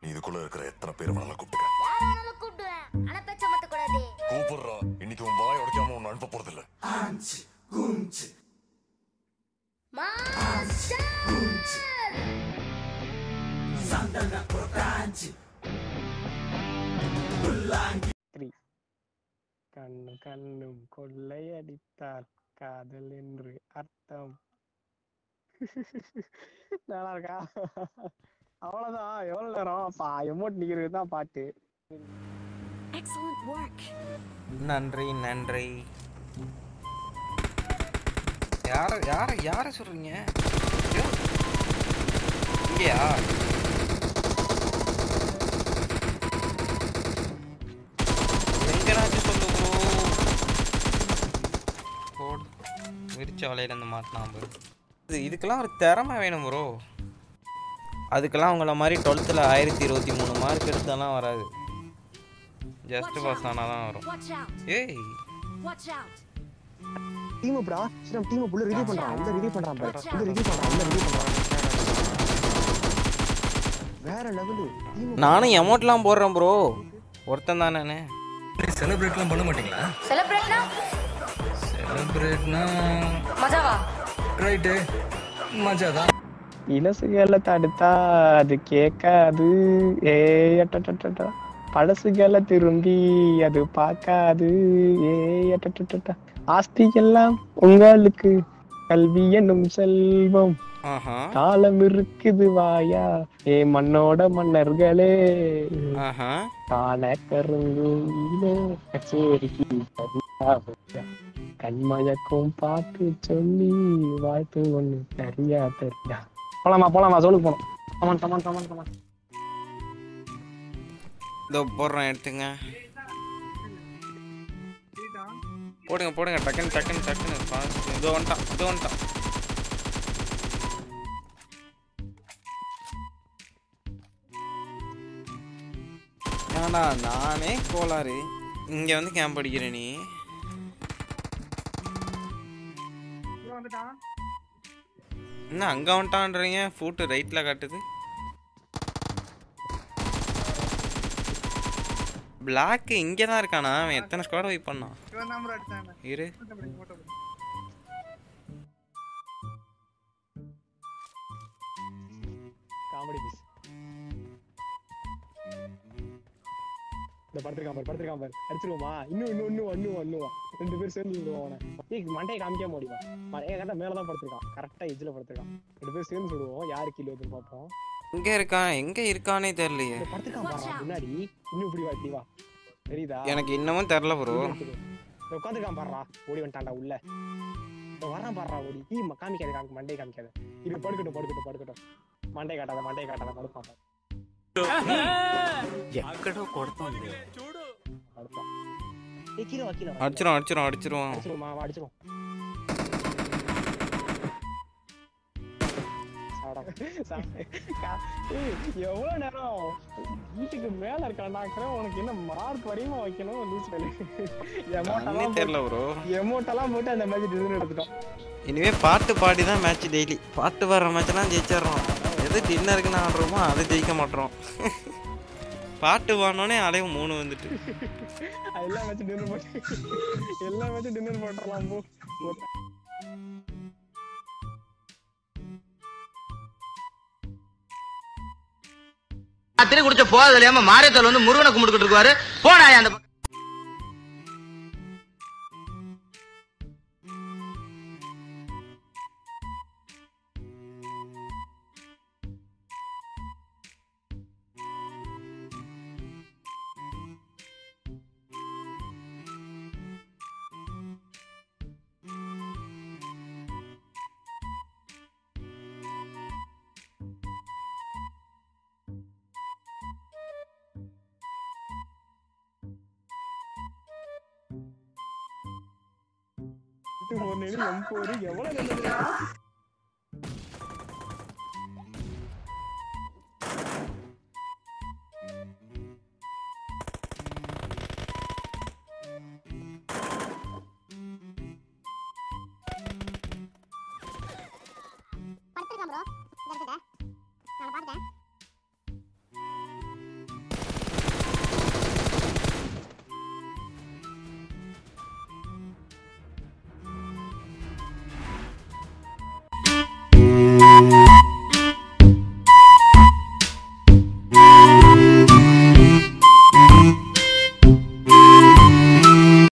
நீ இதுக்குள்ள இருக்கிற எத்தனை பேர் வேணாலும் கூப்பிட்டுக்க யார வேணாலும் கூப்பிடுவேன் ஆனா பேச்ச மாத்த கூடாது கூப்பிடுறா இன்னைக்கு உன் வாய் உடைக்காம உன்னை அனுப்ப போறது இல்ல மாஸ்டர் த்ரீ கண்ணு கண்ணும் கொள்ளையடித்தால் காதல் என்று அர்த்தம் நல்லா இருக்கா அவ்வளவுதான் எவ்வளவு நேரம் பா எமோட் நிக்கிறது தான் பாட்டு Excellent work. நன்றி நன்றி யார யார யார சொல்றீங்க ஐயோ. இங்கயா எங்கனாச்சும் சொல்லு ப்ரோ போடு விரிச்ச வலையில இருந்து மாட்டினான் bro. இது இதுக்கெல்லாம் ஒரு திறமை வேணும் ப்ரோ அதுக்கெல்லாம் உங்கள மாதிரி டுவெல்த்தில் ஆயிரத்தி இருபத்தி மூணு மார்க் எடுத்தாலாம் வராது ஜஸ்ட் பாஸ் ஆனால் தான் வரும் Watch out. ஏய் Watch out. டீம் ப்ரா சரி டீம் உள்ள ரிவ்யூ பண்றான் உள்ள ரிவ்யூ பண்றான் பாரு உள்ள ரிவ்யூ பண்றான் உள்ள ரிவ்யூ பண்றான் வேற லெவல் டீம் நானும் எமௌண்ட்லாம் போடுறேன் ப்ரோ ஒருத்தன் தான் நானு செலிப்ரேட்லாம் பண்ண மாட்டீங்களா செலிப்ரேட்னா செலிப்ரேட்னா மஜாவா ரைட்டு மஜா தான் இலசுகளை தடுத்தா அது கேட்காது ஏ அட்டட்டட்டா பழசுகளை திரும்பி அது பார்க்காது ஏ அட்டட்டட்டா ஆஸ்தி எல்லாம் உங்களுக்கு கல்வி என்னும் செல்வம் ஆஹா காலம் இருக்குது வாயா ஏ மண்ணோட மன்னர்களே ஆஹா காண கருங்கூலே கச்சேரிக்கு சரியா கண்மயக்கும் பாட்டு சொல்லி வாழ்த்து ஒண்ணு சரியா தெரியா போலாமா போலாமா சொல்லுக்கு போனோம் கமான் கமான் கமான் கமான் இதோ போடுறேன் எடுத்துங்க போடுங்க போடுங்க டக்குன்னு டக்குன்னு டக்குன்னு fast. இதோ வந்துட்டான் இதோ வந்துட்டான் ஏன்டா நானே கோளாறு இங்க வந்து கேம்ப் அடிக்கிற நீ என்ன அங்க வந்துட்டான்றீங்க ஃபூட்டு ரைட்ல காட்டுது பிளாக் இங்க தான் இருக்கானா அவன் எத்தனை ஸ்குவாட் வெயிட் பண்ணான் இரு காமெடி பீஸ் இந்த படுத்திருக்கான் பாரு படுத்திருக்கான் பாரு அடிச்சிருவோமா இன்னும் இன்னும் இன்னும் இன்னும் இன்னும் ரெண்டு பேர் சேர்ந்து விடுவோம் அவனை ஏய் மண்டையை காமிக்க முடியுமா ஏன் கரெக்டா மேல தான் படுத்திருக்கான் கரெக்டா எஜ்ல படுத்திருக்கான் ரெண்டு பேர் சேர்ந்து விடுவோம் யாரு கீழே வந்து பார்ப்போம் இங்க இருக்கான் எங்க இருக்கானே தெரியலையே இந்த படுத்திருக்கான் பாரு முன்னாடி இன்னும் இப்படி வா இப்படி வா தெரியுதா எனக்கு இன்னமும் தெரில ப்ரோ உட்காந்துருக்கான் பாடுறா ஓடி வந்துட்டான்டா உள்ள இந்த வர்றான் பாடுறா ஓடி ஈ ம- காமிக்காத காமி மண்டை காமிக்காத இது படுக்கட்டும் படுக்கட்டும் படுக்கட்டும் மண்டை காட்டாத மண்டை காட்டாத படுப்பான் பாரு. படுப்பான். ஏய், கீழே வா, கீழே வா. அடிச்சிரும் அடிச்சிரும் அடிச்சிருவான் அடிச்சிருவோமா வா, அடிச்சிருவோம் சாடா. சாடா. கா- ஏய், எவ்வளவு நேரம் வீட்டுக்கு மேல இருக்காண்டாக்குறேன் உனக்கு என்ன மார்க் வரையுமா வைக்கணும் லூஸ் கண்ணே எமௌண்ட் தெரியல ப்ரோ எமௌண்டெல்லாம் போட்டு அந்த மாதிரி டிசைன் எடுத்துட்டோம் இனிமே பாட்டு பாடி தான் மேட்ச் டெய்லி பாட்டு வர்ற மேட்ச்லாம் ஜெயிச்சிடுறோம் எது டின்னருக்குன்னு ஆடுறோமோ அதை ஜெயிக்க மாட்டோம் பாட்டு பாடினோடனே அலையும் மூணு வந்துட்டு எல்லா மேட்சும் டின்னர் போட்டு எல்லா மேட்சும் டின்னர் போட்டுறலாம் போ ராத்திரி குடிச்ச போறது இல்லையாம மாரியத்தால் வந்து முருகனை கும்பிட்டுக்கிட்டு இருக்காரு போனா அந்த பக்கம். ஒரு நிலை எம் போர் எவ்வளவு நல்லது